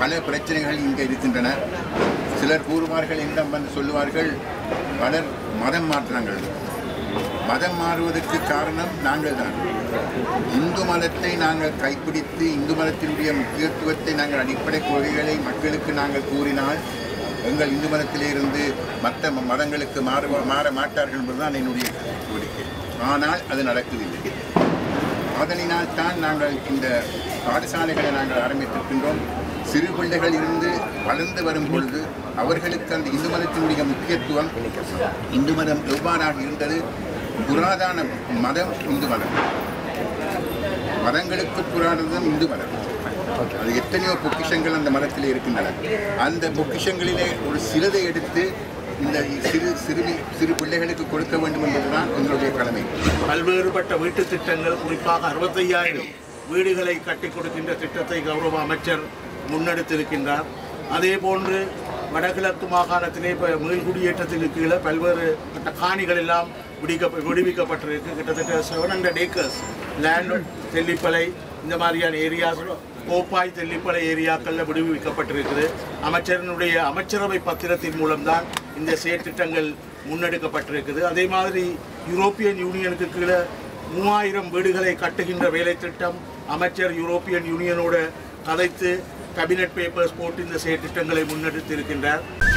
பல பிரச்சனைகள் இங்கே இருக்கின்றன சிலர் கூறுவார்கள் என்னிடம் வந்து சொல்லுவார்கள் பலர் மதம் மாற்றாங்கள் மதம் மாறுவதற்கு காரணம் நாங்கள் தான் இந்து மதத்தை நாங்கள் கைப்பிடித்து இந்து மதத்தினுடைய முக்கியத்துவத்தை நாங்கள் அடிப்படை கொள்கைகளை மக்களுக்கு நாங்கள் கூறினால் எங்கள் இந்து மதத்திலிருந்து மற்ற ம- மதங்களுக்கு மாற மாற மாட்டார்கள் என்பதுதான் என்னுடைய கோரிக்கை ஆனால் அது நடக்கவில்லை அதனால் தான் நாங்கள் இந்த பாடசாலைகளை நாங்கள் ஆரம்பித்திருக்கின்றோம் சிறு பிள்ளைகள் இருந்து வளர்ந்து வரும் பொழுது அவர்களுக்கு அந்த இந்து மதத்தினுடைய முக்கியத்துவம் இந்து மதம் எவ்வாறாக இருந்தது புராதான மதம் இந்து மதம் மதங்களுக்கு புராணம் இந்து மதம் அது எத்தனையோ பொக்கிஷங்கள் அந்த மதத்தில் இருக்கின்றன அந்த பொக்கிஷங்களிலே ஒரு சிலதை எடுத்து இந்த சிறு சிறுமி சிறு பிள்ளைகளுக்கு கொடுக்க வேண்டும் என்பதுதான் எங்களுடைய கடமை பல்வேறுபட்ட வீட்டு திட்டங்கள் குறிப்பாக அறுபத்தையாயிரம் வீடுகளை கட்டி கொடுக்கின்ற திட்டத்தை கௌரவ அமைச்சர் முன்னெடுத்திருக்கின்றார் அதே போன்று வடகிழக்கு மாகாணத்திலே இப்போ மீள்குடியேற்றத்திற்கு கீழே பல்வேறு பட்ட காணிகள் எல்லாம் விடிக்க விடுவிக்கப்பட்டிருக்கு கிட்டத்தட்ட seven hundred acres land Tellippalai இந்த மாதிரியான ஏரியாஸ் கோப்பாய் தெல்லிப்பளை ஏரியாக்களில் விடுவிக்கப்பட்டிருக்குது அமைச்சரினுடைய அமைச்சரவை பத்திரத்தின் மூலம்தான் இந்த செயற்திட்டங்கள் முன்னெடுக்கப்பட்டிருக்குது அதே மாதிரி யூரோப்பியன் யூனியனுக்கு கீழே மூவாயிரம் வீடுகளை கட்டுகின்ற வேலை திட்டம் அமைச்சர் யூரோப்பியன் யூனியனோட கதைத்து கேபினட் பேப்பர்ஸ் போட்டு இந்த செயற்திட்டங்களை முன்னெடுத்து இருக்கின்றார்